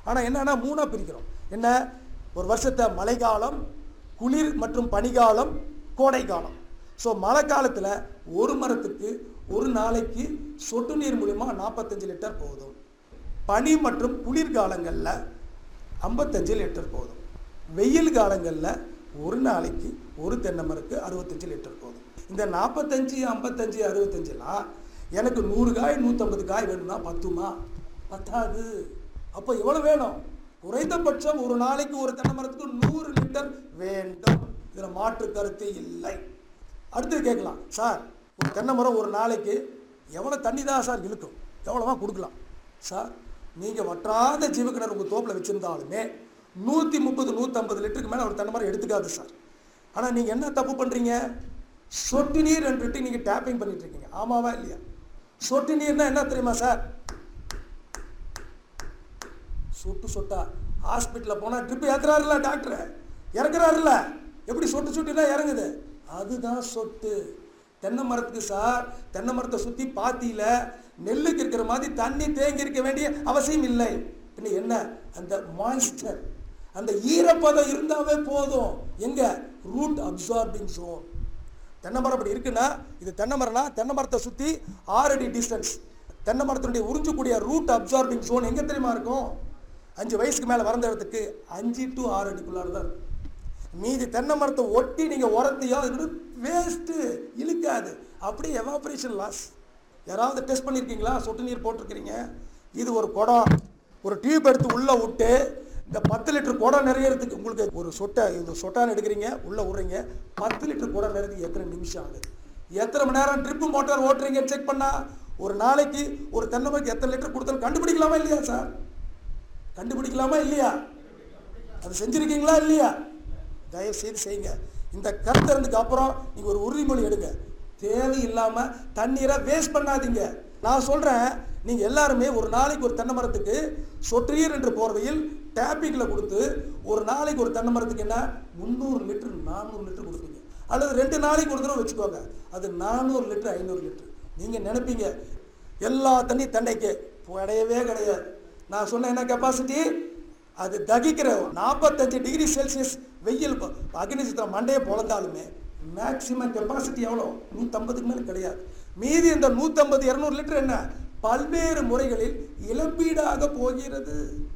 ஆனால் என்னன்னா மூணாக பிரிக்கிறோம் என்ன ஒரு வருஷத்தை மழைக்காலம் குளிர் மற்றும் பனிக்காலம் கோடை காலம் ஸோ மழை காலத்தில் ஒரு மரத்துக்கு ஒரு நாளைக்கு சொட்டு நீர் மூலிமா நாற்பத்தஞ்சு லிட்டர் போதும் பனி மற்றும் குளிர்காலங்களில் ஐம்பத்தஞ்சு லிட்டர் போதும் வெயில் காலங்களில் ஒரு நாளைக்கு ஒரு தென்னை மரத்துக்கு அறுபத்தஞ்சு லிட்டர் போதும் இந்த நாற்பத்தஞ்சு ஐம்பத்தஞ்சு அறுபத்தஞ்சுலாம் எனக்கு நூறு காய் நூற்றம்பது காய் வேணும்னா பத்துமா பத்தாது அப்போ எவ்வளோ வேணும் குறைந்தபட்சம் ஒரு நாளைக்கு ஒரு தென்னை மரத்துக்கு நூறு லிட்டர் வேண்டும் இதில் மாற்று கருத்து இல்லை அடுத்து கேட்கலாம் சார் ஒரு தென்னை மரம் ஒரு நாளைக்கு எவ்வளோ தண்ணி தான் சார் இழுக்கும் எவ்வளோவா கொடுக்கலாம் சார் நீங்கள் வற்றாத ஜீவக்கிணறு உங்கள் தோப்பில் வச்சுருந்தாலுமே நூற்றி முப்பது நூற்றம்பது லிட்டருக்கு மேலே ஒரு தென்னை மரம் எடுத்துக்காது சார் ஆனால் நீங்கள் என்ன தப்பு பண்ணுறீங்க சொட்டு நீர் என்றுட்டு நீங்கள் டேப்பிங் பண்ணிட்டு இருக்கீங்க ஆமாவா இல்லையா சொட்டு நீர்னா என்ன தெரியுமா சார் சொட்டு சொட்டா ஹாஸ்பிட்டலில் போனால் ட்ரிப் ஏற்றுறாருல டாக்டர் இறக்குறாருல எப்படி சொட்டு சொட்டுனா இறங்குது அதுதான் சொட்டு தென்னை மரத்துக்கு சார் தென்னை மரத்தை சுற்றி பாத்தியில் நெல்லுக்கு இருக்கிற மாதிரி தண்ணி தேங்கி இருக்க வேண்டிய அவசியம் இல்லை பின்ன என்ன அந்த மாய்ஸ்டர் அந்த ஈரப்பதம் இருந்தாவே போதும் எங்க ரூட் அப்சார்பிங் ஜோன் தென்னை மரம் அப்படி இருக்குன்னா இது தென்னை மரம்னா தென்னை மரத்தை சுற்றி ஆறு அடி டிஸ்டன்ஸ் தென்னை மரத்தினுடைய உறிஞ்சக்கூடிய ரூட் அப்சார்பிங் ஜோன் எங்கே தெரியுமா இருக்கும் அஞ்சு வயசுக்கு மேலே வளர்ந்த இடத்துக்கு அஞ்சு டு ஆறு அடிக்குள்ளார தான் இருக்கும் மீதி தென்னை மரத்தை ஒட்டி நீங்கள் உரத்தையோ இது வேஸ்ட்டு இழுக்காது அப்படியே எவாபரேஷன் லாஸ் யாராவது டெஸ்ட் பண்ணியிருக்கீங்களா சொட்டு நீர் போட்டிருக்கிறீங்க இது ஒரு குடம் ஒரு டியூப் எடுத்து உள்ளே விட்டு இந்த பத்து லிட்டர் குடம் நிறையறதுக்கு உங்களுக்கு ஒரு சொட்டை இது சொட்டான்னு எடுக்கிறீங்க உள்ளே விட்றீங்க பத்து லிட்டர் குடம் நிறையறதுக்கு எத்தனை நிமிஷம் ஆகுது எத்தனை மணி நேரம் ட்ரிப்பு மோட்டார் ஓட்டுறீங்கன்னு செக் பண்ணா ஒரு நாளைக்கு ஒரு தென்னை மரத்துக்கு எத்தனை லிட்டர் கொடுத்தாலும் கண்டுபிடிக்கலாமா இல்லையா சார் கண்டுபிடிக்கலாமா இல்லையா அது செஞ்சுருக்கீங்களா இல்லையா தயவு செய்து செய்யுங்க இந்த கருத்தறதுக்கு அப்புறம் நீங்கள் ஒரு உறுதிமொழி எடுங்க தேவையில்லாமல் தண்ணீரை வேஸ்ட் பண்ணாதீங்க நான் சொல்கிறேன் நீங்கள் எல்லாருமே ஒரு நாளைக்கு ஒரு தென்னை மரத்துக்கு சொற்றீர் என்ற போர்வையில் டேப்பிங்கில் கொடுத்து ஒரு நாளைக்கு ஒரு தென்னை மரத்துக்கு என்ன முந்நூறு லிட்டர் நானூறு லிட்டர் கொடுப்பீங்க அல்லது ரெண்டு நாளைக்கு ஒரு தடவை வச்சுக்கோங்க அது நானூறு லிட்டர் ஐநூறு லிட்டர் நீங்கள் நினைப்பீங்க எல்லா தண்ணி தண்டைக்கு கிடையவே கிடையாது நான் சொன்ன என்ன கெப்பாசிட்டி அது தகிக்கிற நாற்பத்தஞ்சு டிகிரி செல்சியஸ் வெயில் ப- அக்னி சித்திரம் மண்டையை பொழந்தாலுமே மேக்சிமம் கெப்பாசிட்டி எவ்வளோ நூற்றம்பதுக்கு மேலே கிடையாது மீதி இந்த நூற்றம்பது இரநூறு லிட்டர் என்ன பல்வேறு முறைகளில் இழப்பீடாக போகிறது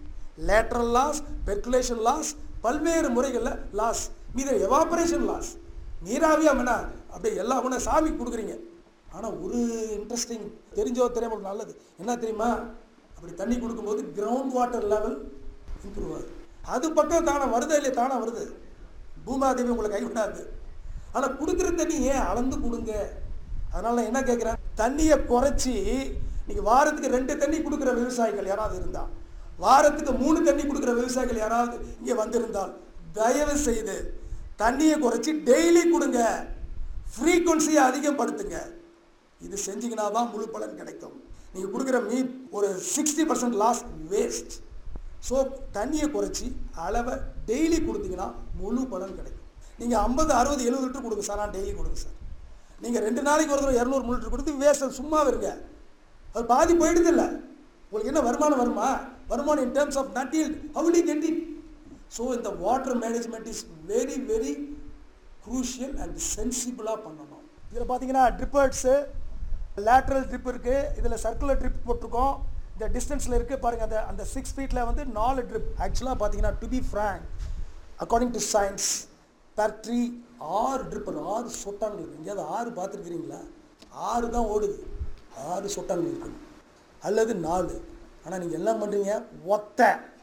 லேட்ரல் லாஸ் பெர்குலேஷன் லாஸ் பல்வேறு முறைகளில் லாஸ் மீது எவாபரேஷன் லாஸ் நீராவியா வேணா அப்படியே எல்லா வேணா சாமிக்கு கொடுக்குறீங்க ஆனால் ஒரு இன்ட்ரெஸ்டிங் தெரிஞ்சோ தெரியாமல் நல்லது என்ன தெரியுமா அப்படி தண்ணி கொடுக்கும்போது கிரவுண்ட் வாட்டர் லெவல் இம்ப்ரூவ் ஆகுது அது பக்கம் தானே வருதா இல்லையா தானே வருது பூமாதேவி உங்களை கைவிடாது ஆனால் கொடுக்குற தண்ணி ஏன் அளந்து கொடுங்க அதனால நான் என்ன கேட்குறேன் தண்ணியை குறைச்சி நீங்கள் வாரத்துக்கு ரெண்டு தண்ணி கொடுக்குற விவசாயிகள் யாராவது இருந்தால் வாரத்துக்கு மூணு தண்ணி கொடுக்குற விவசாயிகள் யாராவது இங்கே வந்திருந்தால் தயவு செய்து தண்ணியை குறைச்சி டெய்லி கொடுங்க ஃப்ரீக்குவன்சியை அதிகப்படுத்துங்க இது செஞ்சீங்கன்னா தான் முழு பலன் கிடைக்கும் நீங்கள் கொடுக்குற மீ ஒரு sixty percent loss waste so தண்ணியை குறைச்சி அளவை டெய்லி கொடுத்தீங்கன்னா முழு பலன் கிடைக்கும் நீங்கள் ஐம்பது அறுபது எழுபது லிட்டர் கொடுங்க சார் நான் டெய்லி கொடுங்க சார் நீங்கள் ரெண்டு நாளைக்கு ஒரு தடவை இரநூறு மூணு லிட்டர் கொடுத்து வேஸ்ட் சும்மா இருங்க அது பாதி போயிடுது இல்லை உங்களுக்கு என்ன வருமானம் வருமா வருமானம் in terms of nut yield how will you get it so இந்த water management is very very crucial and சென்சிபிளாக பண்ணணும் இதில் பார்த்தீங்கன்னா ட்ரிப்பர்ட்ஸு லேட்ரல் ட்ரிப் இருக்குது இதில் சர்க்குலர் ட்ரிப் போட்டிருக்கோம் இந்த டிஸ்டன்ஸில் இருக்குது பாருங்கள் அந்த அந்த சிக்ஸ் ஃபீட்டில் வந்து நாலு ட்ரிப் ஆக்சுவலாக பார்த்தீங்கன்னா to be frank according to science per tree ஆறு ட்ரிப்பர் ஆறு சொட்டாங்க இருக்கு எங்கேயாவது ஆறு பார்த்துருக்கிறீங்களா ஆறு தான் ஓடுது ஆறு சொட்டாங்க இருக்குது அல்லது நாலு ஆனால் நீங்கள் எல்லாம் பண்ணுறீங்க ஒத்த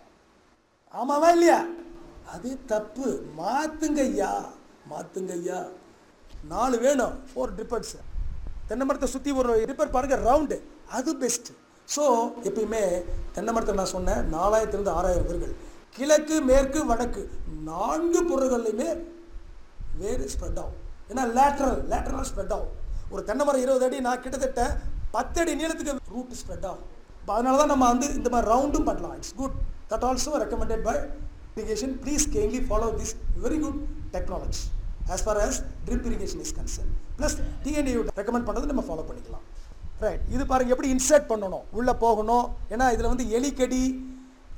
ஆமாவா இல்லையா அது தப்பு மாத்துங்க ஐயா மாத்துங்க ஐயா நாலு வேணும் ஃபோர் ட்ரிப்பர்ஸ் தென்னை மரத்தை சுற்றி ஒரு ட்ரிப்பர் பாருங்க ரவுண்டு அது பெஸ்ட்டு ஸோ எப்பயுமே தென்னை மரத்தை நான் சொன்னேன் நாலாயிரத்துலேருந்து ஆறாயிரம் பேர்கள் கிழக்கு மேற்கு வடக்கு நான்கு பொருள்கள்லையுமே வேறு ஸ்ப்ரெட் ஆகும் ஏன்னா லேட்ரல் லேட்டரல் ஸ்ப்ரெட் ஆகும் ஒரு தென்னை மரம் இருபது அடி நான் கிட்டத்தட்ட பத்து அடி நீளத்துக்கு ரூட் ஸ்ப்ரெட் ஆகும் இப்போ அதனால தான் நம்ம வந்து இந்த மாதிரி ரவுண்டும் பண்ணலாம் it's good that also recommended by irrigation please keenly follow this very good technology as far as drip irrigation is concerned plus TNA recommend பண்ணது நம்ம ஃபாலோ பண்ணிக்கலாம் ரைட் இது பாருங்க எப்படி இன்சர்ட் பண்ணணும் உள்ளே போகணும் ஏன்னா இதில் வந்து எலிக்கடி